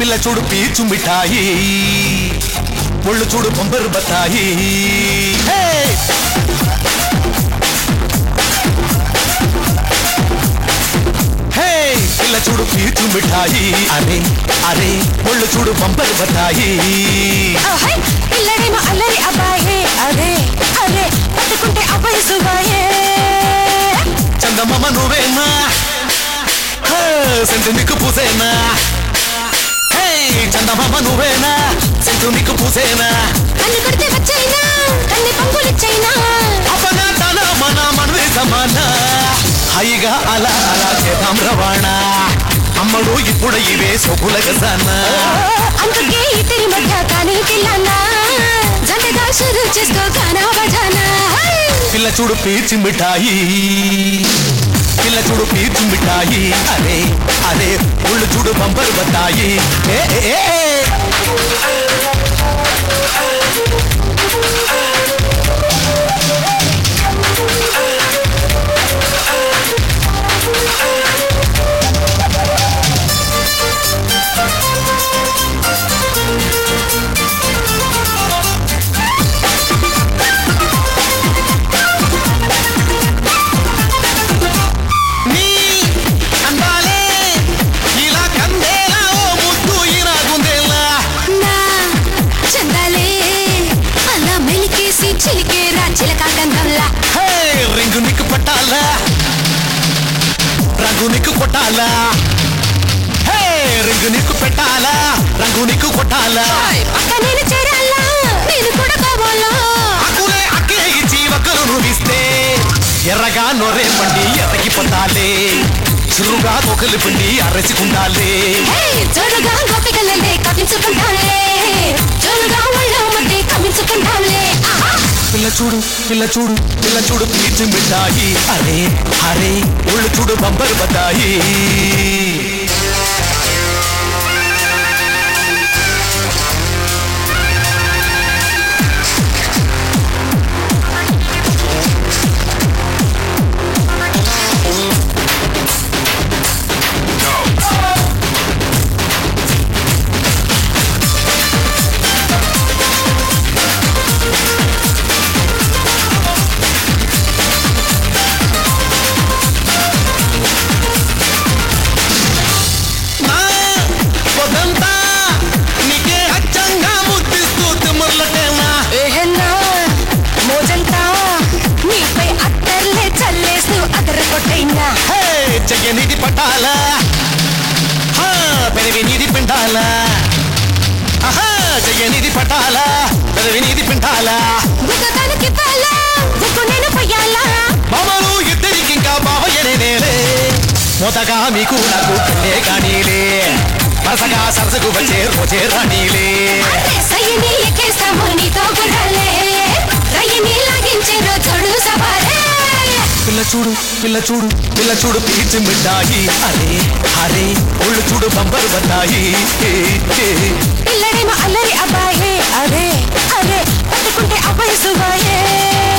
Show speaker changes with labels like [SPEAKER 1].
[SPEAKER 1] పిల్ల చూడు పీచు మిఠాయి ఒళ్ళు చూడు బొంబరు బత్తాయి హే! హే! పిల్ల చూడు పీచు మిఠాయి అరే అరే ఒళ్ళు చూడు బంపరు బత్తాయి
[SPEAKER 2] ఆహై, పిల్లడేమో అల్లరి అబ్బాయే అరే అరే పట్టుకుంటే అబ్బాయి సుబాయే
[SPEAKER 1] చందమామ నువ్వేనా హే! సెంటు నీకు పూసేనా హే! చందమామ నువ్వేనా సెంటు నీకు పూసేనా
[SPEAKER 2] కన్ను కొడితే వచ్చైనా కన్ని పంపులిచ్చైనా
[SPEAKER 1] అపనా తన మన మనవే సమాన హాయిగా అలా అలా చేద్దాం రవాణా అమ్మడు ఇప్పుడు ఇవే సొకుల గజానా
[SPEAKER 2] అందుకే ఇద్దరి మధ్య కానీ పిల్లన్నా జంటగా షురు చేసుకో గానా బజానా హై!
[SPEAKER 1] పిల్ల చూడు పీచి మిఠాయి పిల్ల చూడు పీచి మిఠాయి అరే అరే ఒళ్ళు చూడు బంపరు బత్తాయి ఏ ఏ, ఏ, ఏ. నీ అందాలే ఇలా కందేలా ఓ ముద్దు ఇలా గుందేలా
[SPEAKER 2] నా చందాలే అలా మెలికేసి చిలికేరా చిలక గంధంలా
[SPEAKER 1] హే రింగు నీకు పట్టాలా రంగు నీకు కొట్టాలా హే రింగు నీకు పెట్టాలా రంగు నీకు కొట్టాలా
[SPEAKER 2] పక్క నేను చేరాలా నేను కూడా కావాలా
[SPEAKER 1] అకులే అక్కే ఇచ్చి ఒక్కరు నువ్విస్తే ఎర్రగా నొరే పండి ఎర్రకి పొందాలే చురుగా కొకలి పిండి అరచుకుండాలే
[SPEAKER 2] హే జోరుగా గోపికలే కవించుకుంటాంలే జోరుగా ఒళ్ళో మధ్య కవించుకుంటాంలే ఆహా
[SPEAKER 1] పిల్ల చూడు పిల్ల చూడు పిల్ల చూడు పీచు మిఠాయి అరే అరే ఒళ్ళు చూడు బంబరు బతాయి నా పొద్దంతా నీకే అచ్చంగా ముద్దిస్తూ తిమ్మర్లటేనా
[SPEAKER 2] ఏహన్నా మోజంతా నీపై అత్తర్లే చల్లేస్తూ అదర కొట్టైనా
[SPEAKER 1] హే చెయ్యనిది పట్టాలా హా పెరిగి నీది పిండాలా ఆహా చెయ్యనిది పట్టాలా పెరిగి నీది పిండాలా
[SPEAKER 2] బుగ్గదానికి పాలా బుక్కు నేను పొయ్యాలా
[SPEAKER 1] మామలు ఇద్దరికి ఇంకా బావయ్యనేలే మొదగా మీకు నాకు పెళ్ళే కానీలే వరసగా సరసకు వచ్చే రోజే రానీలే
[SPEAKER 2] అరే సయ్యని ఎక్కేస్తాము నీతో గుర్రాలే రయ్యని లాగించే రోజుడు సవారే
[SPEAKER 1] పిల్ల చూడు పిల్ల చూడు పిల్ల చూడు పీచు మిఠాయి అరే అరే ఒళ్ళు చూడు బంబరు బత్తాయి ఏ, ఏ.
[SPEAKER 2] పిల్లడేమో అల్లరి అబ్బాయే అరే అరే పట్టుకుంటే అబ్బాయి సుబాయే